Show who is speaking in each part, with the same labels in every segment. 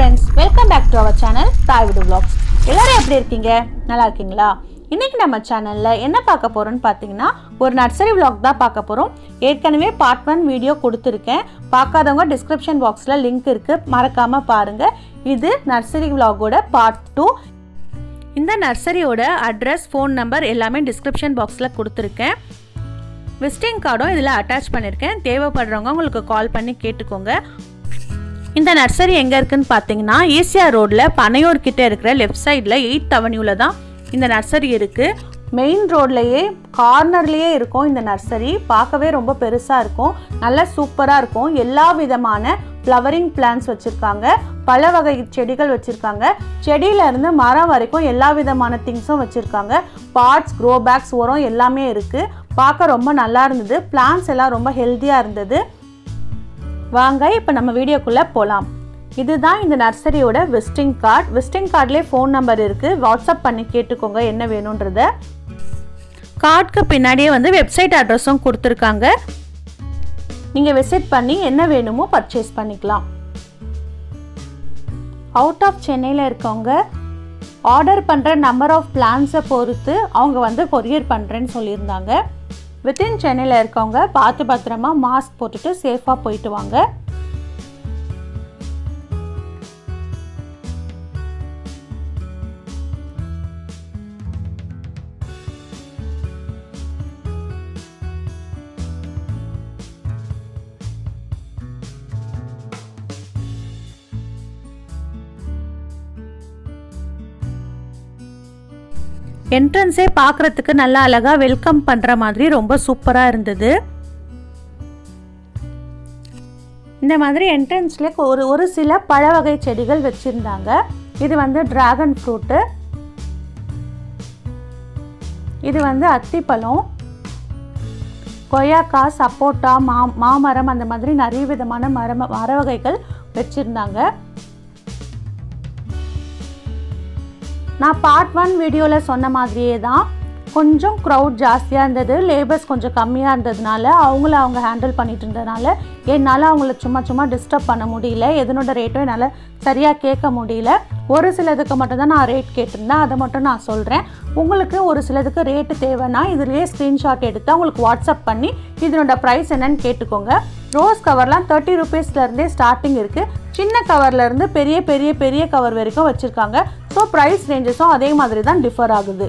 Speaker 1: friends welcome back to our channel Thaiveedu vlogs எல்லாரும் எப்படி இருக்கீங்க நல்லா இருக்கீங்களா இன்னைக்கு நம்ம சேனலில் என்ன பார்க்க போகிறோம்னு பார்த்தீங்கன்னா ஒரு நர்சரி vlog தான் பார்க்க போகிறோம் ஏற்கனவே பார்ட் ஒன் வீடியோ கொடுத்துருக்கேன் பார்க்காதவங்க டிஸ்கிரிப்ஷன் பாக்ஸில் லிங்க் இருக்குது மறக்காமல் பாருங்கள் இது நர்சரி vlogோட பார்ட் டூ இந்த நர்சரியோட அட்ரஸ் ஃபோன் நம்பர் எல்லாமே டிஸ்கிரிப்ஷன் பாக்ஸில் கொடுத்துருக்கேன் விசிட்டிங் கார்டும் இதில் அட்டாச் பண்ணியிருக்கேன் தேவைப்படுறவங்க உங்களுக்கு கால் பண்ணி கேட்டுக்கோங்க இந்த நர்சரி எங்கே இருக்குன்னு பார்த்தீங்கன்னா ஈசிஆர் ரோட்டில் பனையூர் கிட்ட இருக்கிற லெஃப்ட் சைடில் எயித் அவென்யூவில் தான் இந்த நர்சரி இருக்குது மெயின் ரோட்லேயே கார்னர்லேயே இருக்கும் இந்த நர்சரி பார்க்கவே ரொம்ப பெருசாக இருக்கும் நல்ல சூப்பராக இருக்கும் எல்லா விதமான ஃப்ளவரிங் பிளான்ஸ் வச்சுருக்காங்க பல வகை செடிகள் வச்சுருக்காங்க செடியிலேருந்து மரம் வரைக்கும் எல்லா விதமான திங்ஸும் வச்சுருக்காங்க பாட்ஸ் க்ரோ பேக்ஸ் உரம் எல்லாமே இருக்குது பார்க்க ரொம்ப நல்லா இருந்தது பிளான்ஸ் எல்லாம் ரொம்ப ஹெல்த்தியாக இருந்தது வாங்க இப்போ நம்ம வீடியோக்குள்ளே போகலாம் இதுதான் இந்த நர்சரியோட விசிட்டிங் கார்டு விசிட்டிங் கார்ட்லேயே ஃபோன் நம்பர் இருக்குது வாட்ஸ்அப் பண்ணி கேட்டுக்கோங்க என்ன வேணுன்றத கார்டுக்கு பின்னாடியே வந்து வெப்சைட் அட்ரஸும் கொடுத்துருக்காங்க நீங்கள் விசிட் பண்ணி என்ன வேணுமோ பர்ச்சேஸ் பண்ணிக்கலாம் அவுட் ஆஃப் சென்னையில் இருக்கவங்க ஆர்டர் பண்ணுற நம்பர் ஆஃப் பிளான்ஸை பொறுத்து அவங்க வந்து கொரியர் பண்ணுறேன்னு சொல்லியிருந்தாங்க வித்தின் சென்னையில் இருக்கவங்க பார்த்து பத்திரமா மாஸ்க் போட்டுட்டு சேஃபாக போயிட்டு வாங்க என்ட்ரன்ஸே பார்க்குறதுக்கு நல்லா அழகாக வெல்கம் பண்ணுற மாதிரி ரொம்ப சூப்பராக இருந்தது இந்த மாதிரி என்ட்ரன்ஸில் ஒரு ஒரு சில பழ வகை செடிகள் வச்சுருந்தாங்க இது வந்து டிராகன் ஃப்ரூட்டு இது வந்து அத்திப்பழம் கொய்யாக்கா சப்போட்டா மா மாமரம் அந்த மாதிரி நிறைய விதமான மரம் மர வகைகள் வச்சுருந்தாங்க நான் பார்ட் ஒன் வீடியோவில் சொன்ன மாதிரியே தான் கொஞ்சம் க்ரௌட் ஜாஸ்தியாக இருந்தது லேபர்ஸ் கொஞ்சம் கம்மியாக இருந்ததுனால அவங்கள அவங்க ஹேண்டில் பண்ணிட்டு இருந்ததுனால என்னால் அவங்கள சும்மா சும்மா டிஸ்டர்ப் பண்ண முடியல எதனோட ரேட்டும் என்னால் சரியாக கேட்க முடியல ஒரு சிலதுக்கு மட்டும்தான் நான் ரேட் கேட்டிருந்தேன் அதை மட்டும் நான் சொல்கிறேன் உங்களுக்கு ஒரு சிலதுக்கு ரேட்டு தேவைன்னா இதுலேயே ஸ்க்ரீன்ஷாட் எடுத்து உங்களுக்கு வாட்ஸ்அப் பண்ணி இதனோட ப்ரைஸ் என்னன்னு கேட்டுக்கோங்க ரோஸ் கவர்லாம் தேர்ட்டி ருபீஸ்லேருந்தே ஸ்டார்டிங் இருக்குது சின்ன கவர்லேருந்து பெரிய பெரிய பெரிய கவர் வரைக்கும் வச்சுருக்காங்க ஸோ ப்ரைஸ் ரேஞ்சஸும் அதே மாதிரி தான் டிஃபர் ஆகுது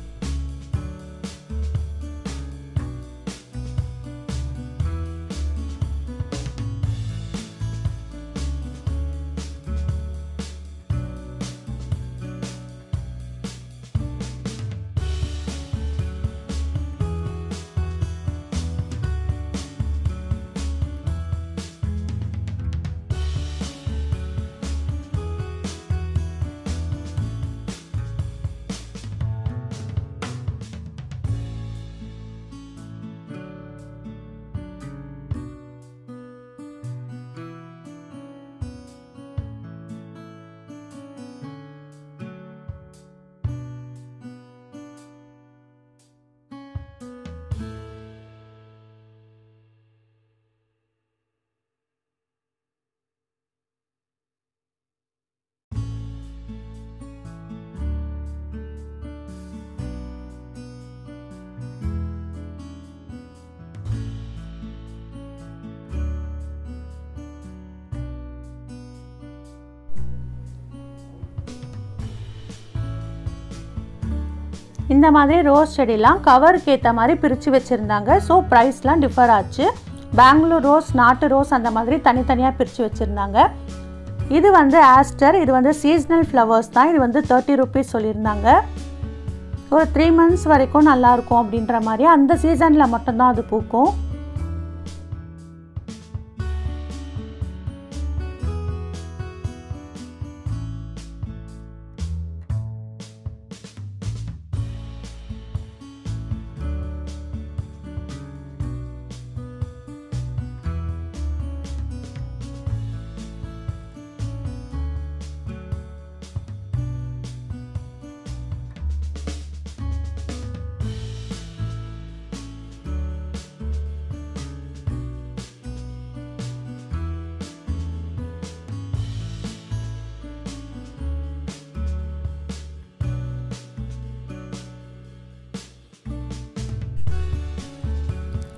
Speaker 1: இந்த மாதிரி ரோஸ் செடிலாம் கவருக்கு ஏற்ற மாதிரி பிரித்து வச்சுருந்தாங்க ஸோ ப்ரைஸ்லாம் டிஃபர் ஆச்சு பெங்களூர் ரோஸ் நாட்டு ரோஸ் அந்த மாதிரி தனித்தனியாக பிரித்து வச்சுருந்தாங்க இது வந்து ஆஸ்டர் இது வந்து சீஸ்னல் ஃப்ளவர்ஸ் தான் இது வந்து தேர்ட்டி ருபீஸ் சொல்லியிருந்தாங்க ஒரு த்ரீ மந்த்ஸ் வரைக்கும் நல்லாயிருக்கும் அப்படின்ற மாதிரி அந்த சீசனில் மட்டும்தான் அது பூக்கும்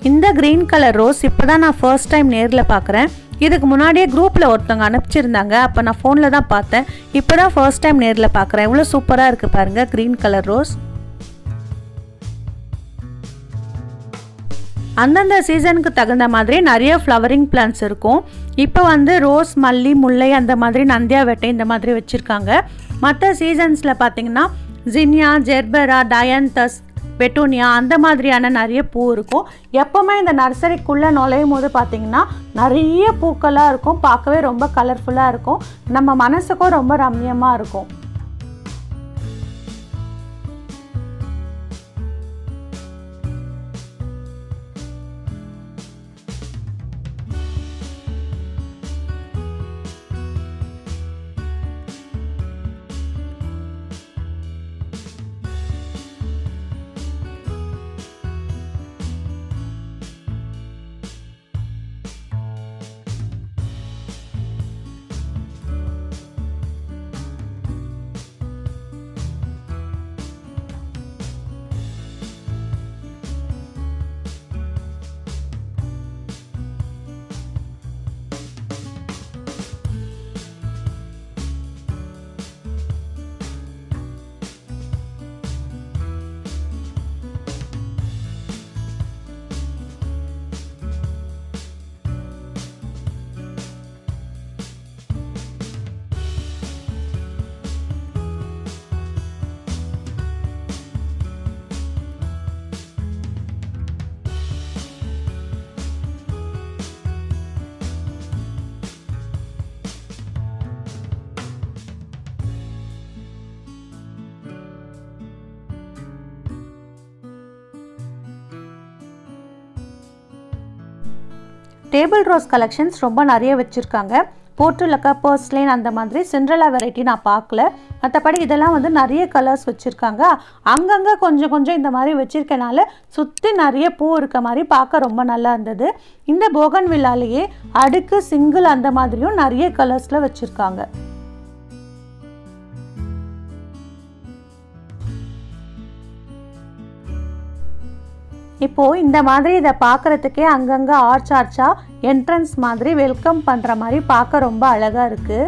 Speaker 1: இந்த க்ரீன் கலர் ரோஸ் இப்போ தான் நான் ஃபர்ஸ்ட் டைம் நேரில் பார்க்குறேன் இதுக்கு முன்னாடியே குரூப்பில் ஒருத்தவங்க அனுப்பிச்சிருந்தாங்க அப்போ நான் ஃபோனில் தான் பார்த்தேன் இப்போ தான் ஃபர்ஸ்ட் டைம் நேரில் பார்க்குறேன் எவ்வளோ சூப்பராக இருக்குது பாருங்கள் க்ரீன் கலர் ரோஸ் அந்தந்த சீசனுக்கு தகுந்த மாதிரி நிறைய ஃப்ளவரிங் பிளான்ஸ் இருக்கும் இப்போ வந்து ரோஸ் மல்லி முல்லை அந்த மாதிரி நந்தியா வெட்டை இந்த மாதிரி வச்சுருக்காங்க மற்ற சீசன்ஸில் பார்த்தீங்கன்னா ஜினியா ஜெர்பரா டயன்தஸ் பெட்டோனியா அந்த மாதிரியான நிறைய பூ இருக்கும் எப்போவுமே இந்த நர்சரிக்குள்ளே நுழையும் போது பார்த்தீங்கன்னா நிறைய பூக்களாக இருக்கும் பார்க்கவே ரொம்ப கலர்ஃபுல்லாக இருக்கும் நம்ம மனசுக்கும் ரொம்ப ரம்யமாக இருக்கும் டேபிள் ரோஸ் கலெக்ஷன்ஸ் ரொம்ப நிறைய வச்சுருக்காங்க போர்ட்டுலக்கா பர்ஸ்லைன் அந்த மாதிரி சிண்ட்ரலா வெரைட்டி நான் பார்க்கல மற்றபடி இதெல்லாம் வந்து நிறைய கலர்ஸ் வச்சுருக்காங்க அங்கங்கே கொஞ்சம் கொஞ்சம் இந்த மாதிரி வச்சுருக்கனால சுற்றி நிறைய பூ இருக்க மாதிரி பார்க்க ரொம்ப நல்லா இருந்தது இந்த போகன் வில்லாலேயே அடுக்கு சிங்கிள் அந்த மாதிரியும் நிறைய கலர்ஸில் வச்சுருக்காங்க இப்போது இந்த மாதிரி இதை பார்க்குறதுக்கே அங்கங்கே ஆர்ச் ஆர்ச்சாக என்ட்ரன்ஸ் மாதிரி வெல்கம் பண்ணுற மாதிரி பார்க்க ரொம்ப அழகாக இருக்குது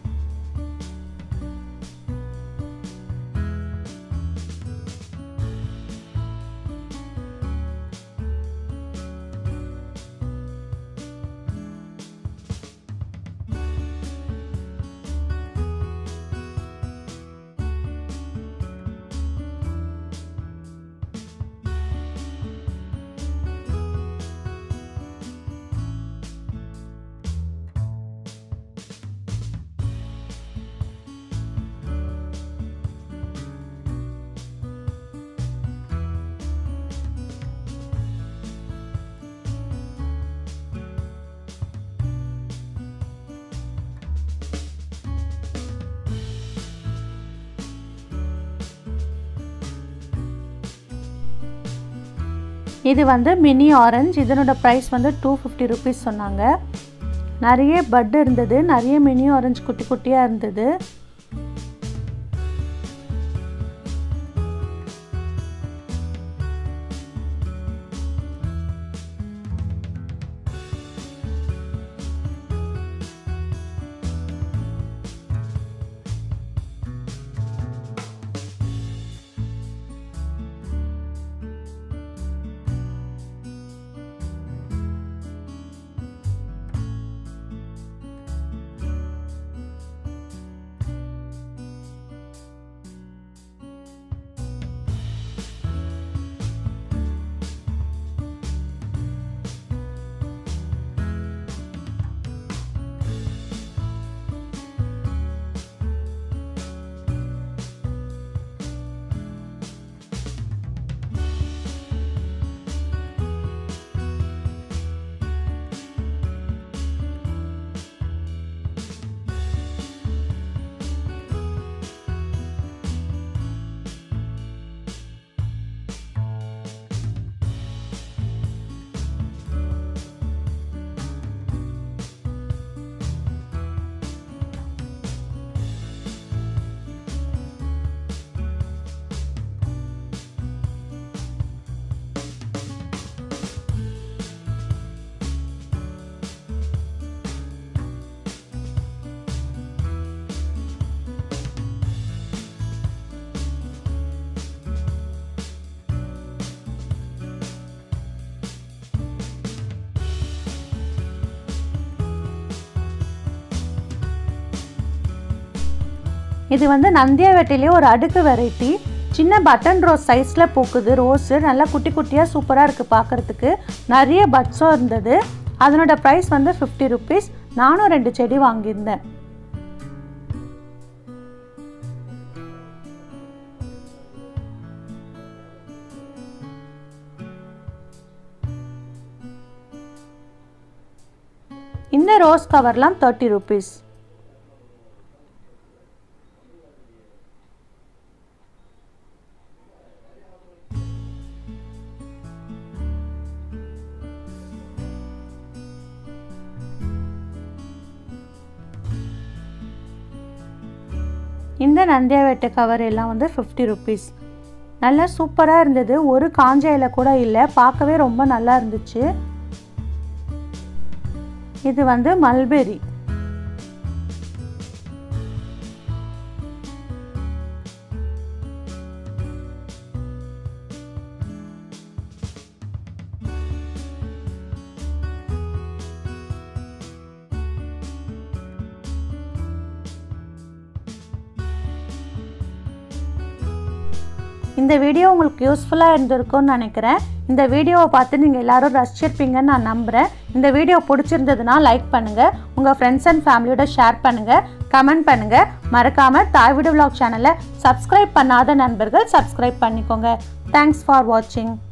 Speaker 1: இது வந்து மினி ஆரஞ்ச் இதனோட ப்ரைஸ் வந்து டூ ஃபிஃப்டி ருபீஸ் சொன்னாங்க நிறைய பட் இருந்தது நிறைய மினி ஆரஞ்சு குட்டி குட்டியாக இருந்தது இது வந்து நந்தியாவட்டிலே ஒரு அடுக்கு வெரைட்டி சின்ன பட்டன் ரோஸ் சைஸில் பூக்குது ரோஸு நல்லா குட்டி குட்டியாக சூப்பராக இருக்குது பார்க்குறதுக்கு நிறைய பட்ஸும் இருந்தது அதனோட ப்ரைஸ் வந்து ஃபிஃப்டி ருபீஸ் நானும் ரெண்டு செடி வாங்கியிருந்தேன் இந்த ரோஸ் கவர்லாம் தேர்ட்டி ருபீஸ் இந்த நந்தியாவெட்டு கவர் எல்லாம் வந்து ஃபிஃப்டி ருபீஸ் நல்லா சூப்பராக இருந்தது ஒரு காஞ்ச இலை கூட இல்லை பார்க்கவே ரொம்ப நல்லா இருந்துச்சு இது வந்து மல்பெரி இந்த வீடியோ உங்களுக்கு யூஸ்ஃபுல்லாக இருந்திருக்கும்னு நினைக்கிறேன் இந்த வீடியோவை பார்த்து நீங்கள் எல்லாரும் ரசிச்சிருப்பீங்கன்னு நான் நம்புகிறேன் இந்த வீடியோ பிடிச்சிருந்ததுன்னா லைக் பண்ணுங்கள் உங்கள் ஃப்ரெண்ட்ஸ் அண்ட் ஃபேமிலியோட ஷேர் பண்ணுங்கள் கமெண்ட் பண்ணுங்கள் மறக்காமல் தாய் வீடு vlog சேனலை சப்ஸ்கிரைப் பண்ணாத நண்பர்கள் சப்ஸ்கிரைப் பண்ணிக்கோங்க தேங்க்ஸ் ஃபார் வாட்சிங்